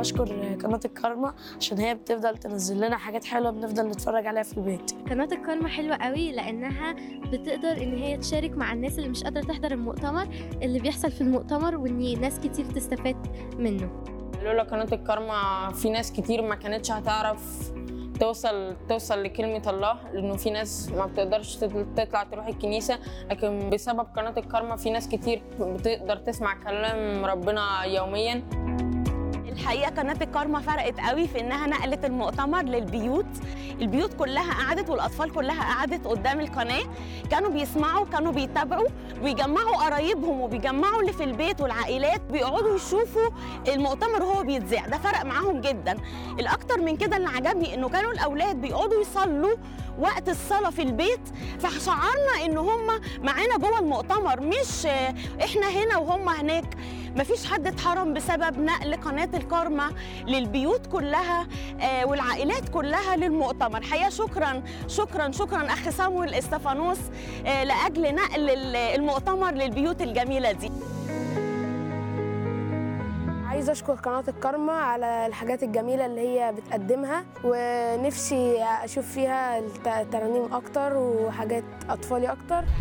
بشكر قناة الكارما عشان هي بتفضل تنزل لنا حاجات حلوة بنفضل نتفرج عليها في البيت قناة الكارما حلوة قوي لأنها بتقدر إن هي تشارك مع الناس اللي مش قادرة تحضر المؤتمر اللي بيحصل في المؤتمر وإن ناس كتير تستفاد منه لولا قناة الكارما في ناس كتير ما كانتش هتعرف توصل توصل لكلمة الله لأنه في ناس ما بتقدرش تت- تطلع تروح الكنيسة لكن بسبب قناة الكارما في ناس كتير بتقدر تسمع كلام ربنا يوميا الحقيقه قناه الكارما فرقت قوي في انها نقلت المؤتمر للبيوت البيوت كلها قعدت والاطفال كلها قعدت قدام القناه كانوا بيسمعوا كانوا بيتابعوا بيجمعوا قرايبهم وبيجمعوا اللي في البيت والعائلات بيقعدوا يشوفوا المؤتمر وهو بيتذاع ده فرق معاهم جدا الاكتر من كده اللي عجبني انه كانوا الاولاد بيقعدوا يصلوا وقت الصلاه في البيت فشعرنا ان هم معانا جوه المؤتمر مش آه، احنا هنا وهم هناك مفيش حد اتحرم بسبب نقل قناة الكارما للبيوت كلها آه، والعائلات كلها للمؤتمر حقيقة شكرا شكرا شكرا أخ سامويل استفانوس آه، لأجل نقل ال- المؤتمر للبيوت الجميلة دي عايزة أشكر قناة الكارما على الحاجات الجميلة اللي هي بتقدمها ونفسي أشوف فيها الت- ترانيم أكتر وحاجات أطفالي أكتر